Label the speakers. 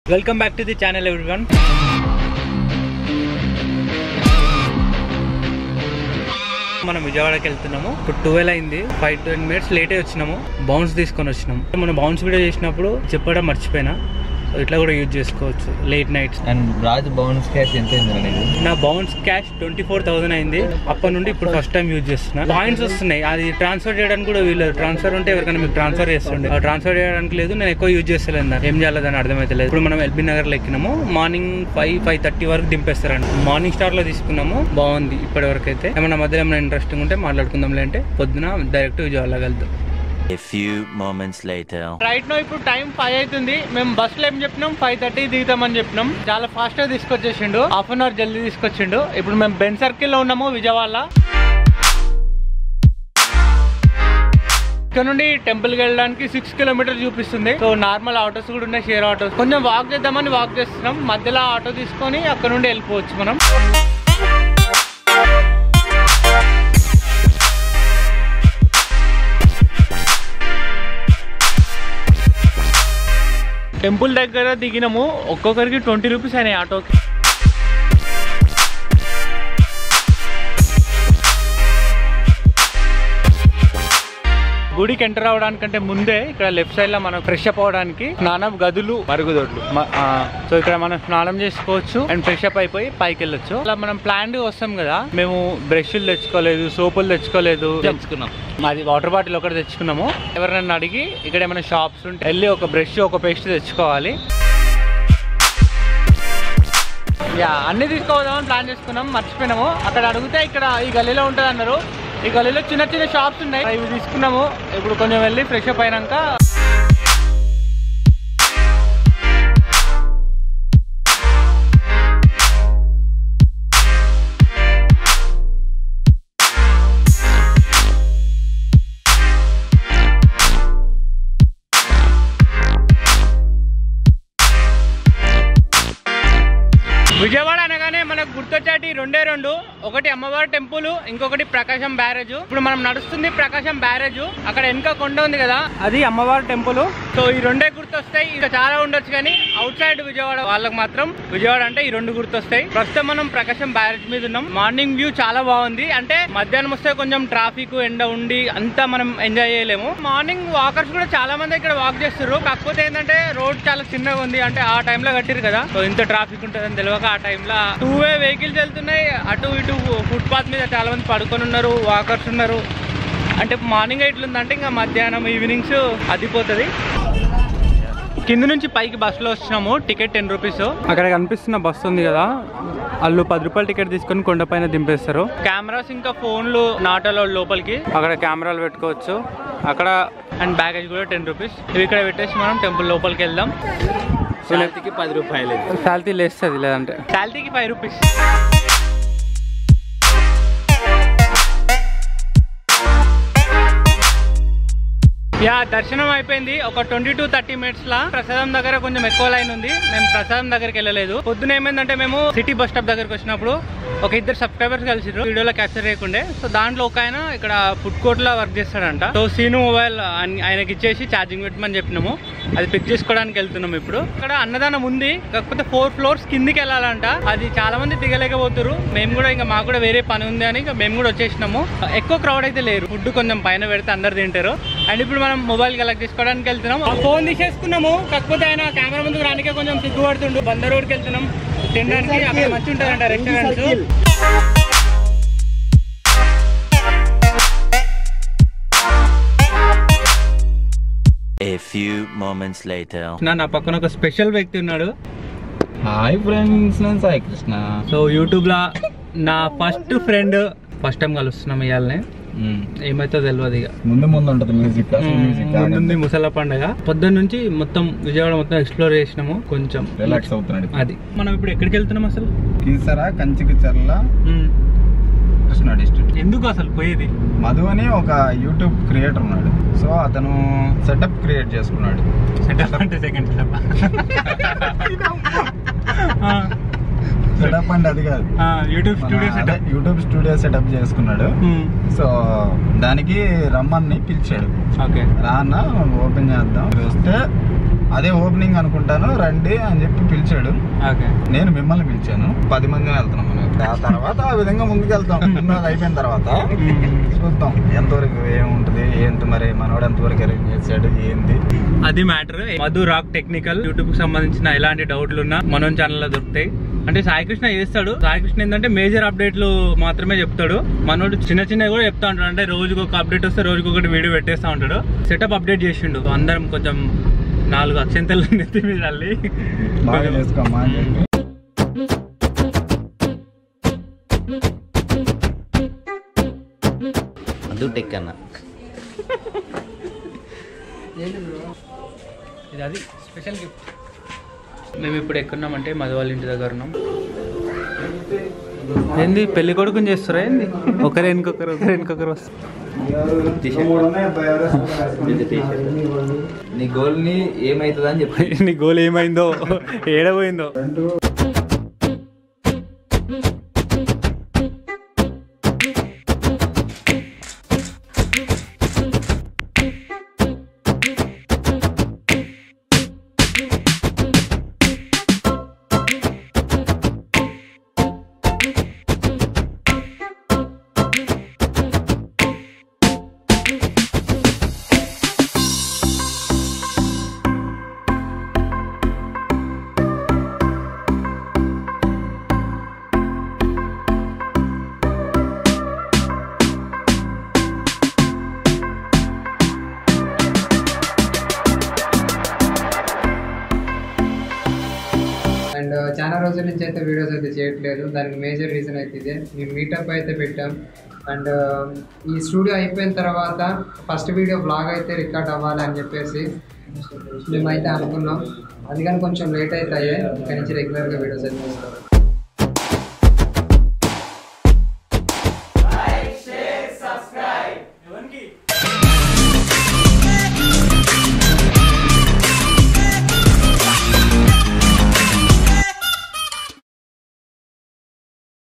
Speaker 1: Welcome back to the channel everyone మనం విజయవాడకి వెళ్తున్నాము ఇప్పుడు ట్వెల్వ్ అయింది ఫైవ్ టెన్ మినిట్స్ లేటే వచ్చినాము బౌన్స్ తీసుకొని వచ్చినాము మనం బౌన్స్ వీడియో చేసినప్పుడు చెప్పడం మర్చిపోయినా So ఇట్లా కూడా యూజ్ చేసుకోవచ్చు late nights
Speaker 2: and Raj bounce cash ఎంత అయింది అనేది
Speaker 1: నా bounce cash twenty four thousand అయింది అప్పటి నుండి ఇప్పుడు ఫస్ట్ టైం యూజ్ చేస్తున్నా పాయింట్స్ వస్తున్నాయి అది ట్రాన్స్ఫర్ చేయడానికి కూడా వీళ్ళు ట్రాన్స్ఫర్ ఉంటే ఎవరికైనా మీకు ట్రాన్స్ఫర్ చేస్తుండే ట్రాన్స్ఫర్ చేయడానికి లేదు నేను ఎక్కువ యూజ్ చేస్తలేదు దాన్ని. ఏం చేయాలో దాన్ని అర్థమైతే లేదు ఇప్పుడు మనం ఎల్బీ నగర్ లో ఎక్కినాము మార్నింగ్ ఫైవ్ ఫైవ్ థర్టీ వరకు దింపేస్తారండి మార్నింగ్ స్టార్ లో తీసుకున్నాము బాగుంది ఇప్పటి వరకు అయితే ఏమైనా మధ్యలో ఏమైనా ఇంట్రెస్టింగ్ ఉంటే మాట్లాడుకుందాంలే అంటే పొద్దున డైరెక్ట్ విజయవాడకి వెళ్తాం
Speaker 3: A few moments later.
Speaker 1: Right now ఇప్పుడు టైం ఫైవ్ అవుతుంది మేము బస్ లో ఏం చెప్పినాం ఫైవ్ థర్టీ దిగుతామని చెప్పినాం చాలా ఫాస్ట్ గా తీసుకొచ్చేసిండు హాఫ్ అన్ అవర్ జల్దీ తీసుకొచ్చిండు ఇప్పుడు మేము బెన్ సర్కిల్ లో ఉన్నాము విజయవాడ ఇక్కడ నుండి టెంపుల్ కి వెళ్ళడానికి సిక్స్ కిలోమీటర్ చూపిస్తుంది సో నార్మల్ ఆటోస్ కూడా ఉన్నాయి షేర్ ఆటోస్ కొంచెం వాక్ చేద్దామని వాక్ చేస్తున్నాం మధ్యలో ఆటో తీసుకొని అక్కడ నుండి వెళ్ళిపోవచ్చు మనం టెంపుల్ దగ్గర దిగినాము ఒక్కొక్కరికి ట్వంటీ రూపీస్ అయినాయి ఆటోకి గుడికి ఎంటర్ అవడానికంటే ముందే ఇక్కడ లెఫ్ట్ సైడ్ లో మనం ఫ్రెష్ అప్ అవడానికి స్నానం గదులు మరుగుదొడ్లు మ- ఆ, సో ఇక్కడ మనం స్నానం చేసుకోవచ్చు అండ్ ఫ్రెష్ అప్ అయిపోయి పైకి వెళ్ళొచ్చు అలా మనం ప్లాన్ వస్తాం కదా మేము బ్రష్లు తెచ్చుకోలేదు సోపులు తెచ్చుకోలేదు
Speaker 2: తెచ్చుకున్నాం
Speaker 1: మాది వాటర్ బాటిల్ ఒకటి తెచ్చుకున్నాము ఎవరైనా అడిగి ఇక్కడ ఏమైనా షాప్స్ ఉంటే వెళ్ళి ఒక బ్రష్ ఒక పేస్ట్ తెచ్చుకోవాలి యా అన్ని తీసుకోవదామని ప్లాన్ చేసుకున్నాం మర్చిపోయినాము అక్కడ అడిగితే ఇక్కడ ఈ గల్లీలో ఉంటుంది అన్నారు ఈ గల్లీలో చిన్న చిన్న షాప్స్ ఉన్నాయి ఇవి తీసుకున్నాము ఇప్పుడు కొంచెం వెళ్ళి ఫ్రెష్ అప్ అయినాక విజయవాడ అనగానే మనకు గుర్తొచ్చేటి రెండే రెండు ఒకటి అమ్మవారి టెంపుల్ ఇంకొకటి ప్రకాశం బ్యారేజ్ ఇప్పుడు మనం నడుస్తుంది ప్రకాశం బ్యారేజ్ అక్కడ వెనుక కొండ ఉంది కదా అది అమ్మవారి టెంపుల్ సో ఈ రెండే గుర్తొస్తాయి ఇంకా చాలా ఉండొచ్చు కానీ అవుట్ సైడ్ విజయవాడ వాళ్ళకి మాత్రం విజయవాడ అంటే ఈ రెండు గుర్తొస్తాయి ప్రస్తుతం మనం ప్రకాశం బ్యారేజ్ మీద ఉన్నాం మార్నింగ్ వ్యూ చాలా బాగుంది అంటే మధ్యాహ్నం వస్తే కొంచెం ట్రాఫిక్ ఎండ ఉండి అంతా మనం ఎంజాయ్ చేయలేము మార్నింగ్ వాకర్స్ కూడా చాలా మంది ఇక్కడ వాక్ చేస్తారు కాకపోతే ఏంటంటే రోడ్ చాలా చిన్నగా ఉంది అంటే ఆ టైంలో కట్టిరు కదా సో ఇంత ట్రాఫిక్ ఉంటుందని తెలియక ఆ టైంలో టూ వే వెహికల్స్ వెళ్తున్నాయి అటు ఇటు ఫుట్పాత్ మీద చాలా మంది పడుకొని ఉన్నారు వాకర్స్ ఉన్నారు అంటే మార్నింగ్ ఇట్లుందంటే ఇంకా మధ్యాహ్నం ఈవినింగ్స్ అదిపోతుంది కింద నుంచి పైకి బస్సులో వచ్చినాము టికెట్ టెన్ రూపీస్ అక్కడ కనిపిస్తున్న బస్సు ఉంది కదా వాళ్ళు పది రూపాయల టికెట్ తీసుకొని కొండపైన దింపేస్తారు కెమెరాస్ ఇంకా ఫోన్లు నాటలో లోపలికి అక్కడ కెమెరాలు పెట్టుకోవచ్చు అక్కడ అండ్ బ్యాగేజ్ కూడా టెన్ రూపీస్ ఇవి ఇక్కడ పెట్టేసి మనం టెంపుల్ లోపలికి వెళ్దాం
Speaker 2: శాంతికి పది రూపాయలు
Speaker 1: శాలరీ లేస్తుంది లేదంటే శాలరీకి ఫైవ్ రూపీస్ యా దర్శనం అయిపోయింది ఒక ట్వంటీ టు థర్టీ మినిట్స్ లా ప్రసాదం దగ్గర కొంచెం ఎక్కువ లైన్ ఉంది మేము ప్రసాదం దగ్గరికి వెళ్ళలేదు పొద్దున ఏమైందంటే మేము సిటీ బస్ స్టాప్ దగ్గరికి వచ్చినప్పుడు ఒక ఇద్దరు సబ్స్క్రైబర్స్ కలిసిరు వీడియోలో క్యాప్చర్ చేయకుండే సో దాంట్లో ఒక ఆయన ఇక్కడ ఫుడ్ కోర్ట్ లో వర్క్ చేస్తాడంట సో సీను మొబైల్ ఆయన- ఆయనకి ఇచ్చేసి ఛార్జింగ్ పెట్టమని చెప్పినాము అది పిక్ చేసుకోవడానికి వెళ్తున్నాం ఇప్పుడు ఇక్కడ అన్నదానం ఉంది కాకపోతే ఫోర్ ఫ్లోర్స్ కిందికి వెళ్ళాలంట అది చాలా మంది దిగలేకపోతారు మేము కూడా ఇంకా మాకు కూడా వేరే పని ఉంది అని ఇంకా మేము కూడా వచ్చేసినాము ఎక్కువ క్రౌడ్ అయితే లేరు ఫుడ్ కొంచెం పైన పెడితే అందరు తింటారు అండ్ ఇప్పుడు మనం మొబైల్ కలెక్ట్ చేసుకోవడానికి వెళ్తున్నాం ఆ ఫోన్ తీసేసుకున్నాము కాకపోతే ఆయన కెమెరా ముందుకు రానికే కొంచెం సిగ్గుపడుతుండు బందర్ రోడ్కి వెళ్తున్నాం తినడానికి అక్కడ మంచి ఉంటుందంట restaurants
Speaker 3: A few moments later.
Speaker 1: నా నా పక్కన ఒక స్పెషల్ వ్యక్తి ఉన్నాడు
Speaker 2: హాయ్ ఫ్రెండ్స్ నేను సాయి కృష్ణ
Speaker 1: సో యూట్యూబ్ లా నా ఫస్ట్ ఫ్రెండ్ ఫస్ట్ టైం కలుస్తున్నాం ఇవాళనే ఏమైతే తెలియదు ఇక
Speaker 2: ముందు ముందు ఉంటది మ్యూజిక్ మ్యూజిక్
Speaker 1: ముందుంది ముసల పండగ పొద్దున్న నుంచి మొత్తం విజయవాడ మొత్తం ఎక్స్ప్లోర్ చేసినాము కొంచెం
Speaker 2: రిలాక్స్ అవుతున్నాడు
Speaker 1: అది మనం ఇప్పుడు ఎక్కడికి వెళ్తున్నాం అసలు
Speaker 2: కీసరా కంచికి చర్ల
Speaker 1: ఉమ్.
Speaker 2: కృష్ణా డిస్ట్రిక్ట్
Speaker 1: ఎందుకు అసలు పోయేది
Speaker 2: మధు అని ఒక యూట్యూబ్ క్రియేటర్ ఉన్నాడు సో అతను సెటప్ క్రియేట్ చేసుకున్నాడు
Speaker 1: సెటప్ అంటే సెకండ్ సెటప్
Speaker 2: సెటప్ అంటే అది కాదు
Speaker 1: యూట్యూబ్
Speaker 2: మన
Speaker 1: స్టూడియో
Speaker 2: అదే
Speaker 1: సెటప్
Speaker 2: యూట్యూబ్ స్టూడియో సెటప్ చేసుకున్నాడు సో దానికి రమ్మని పిలిచాడు
Speaker 1: ఓకే
Speaker 2: రా అన్న ఓపెన్ చేద్దాం వస్తే అదే ఓపెనింగ్ అనుకుంటాను రండి అని చెప్పి పిలిచాడు
Speaker 1: ఓకే
Speaker 2: నేను మిమ్మల్ని పిలిచాను పది మంది వెళ్తున్నాం మనం ఆ తర్వాత ఆ విధంగా ముందుకు వెళ్తాం ముందు అది అయిపోయిన తర్వాత చూద్దాం ఎంతవరకు ఏముంటది ఏంటి మరి మనోడు ఎంతవరకు అరేంజ్ చేశాడు ఏంది
Speaker 1: అది matter Madhu rock technical YouTube కి సంబంధించిన ఎలాంటి డౌట్లు ఉన్నా మనం ఛానల్ లో దొరుకుతాయి అంటే సాయికృష్ణ చేస్తాడు సాయికృష్ణ ఏంటంటే మేజర్ అప్డేట్లు మాత్రమే చెప్తాడు మనోడు చిన్న చిన్నవి కూడా చెప్తా ఉంటాడు అంటే రోజుకు ఒక అప్డేట్ వస్తే రోజుకు ఒకటి వీడియో పెట్టేస్తా ఉంటాడు సెటప్ అప్డేట్ చేసిండు అందరం కొంచెం నాలుగు అక్షంతలు నెత్తి మీద అల్లి
Speaker 2: బాగా చేసుకోమ్మా అని చెప్పి
Speaker 4: ಅದು ಟೆಕ್ ಅನ್ನ
Speaker 1: ఇది అది స్పెషల్ గిఫ్ట్ మేము ఇప్పుడు ఎక్కడున్నామంటే మధు వాళ్ళ ఇంటి దగ్గర ఉన్నాం ఏంది పెళ్లి కొడుకుని చేస్తారా ఏంది ఒకరు వెనుకొకరు ఒకరు వెనుకొకరు వస్తారు
Speaker 4: నీ గోల్ ని ఏమైతుందని చెప్పి
Speaker 1: నీ గోల్ ఏమైందో ఏడపోయిందో
Speaker 5: అండ్ చాలా రోజుల నుంచి అయితే వీడియోస్ అయితే చేయట్లేదు దానికి మేజర్ రీజన్ అయితే ఇదే మేము మీటప్ అయితే పెట్టాం అండ్ ఈ స్టూడియో అయిపోయిన తర్వాత ఫస్ట్ వీడియో బ్లాగ్ అయితే రికార్డ్ అవ్వాలి అని చెప్పేసి మేమైతే అనుకున్నాం అది కానీ కొంచెం లేట్ అయితే అయ్యాయి ఇక్కడి నుంచి రెగ్యులర్గా వీడియోస్ అయితే చేస్తాం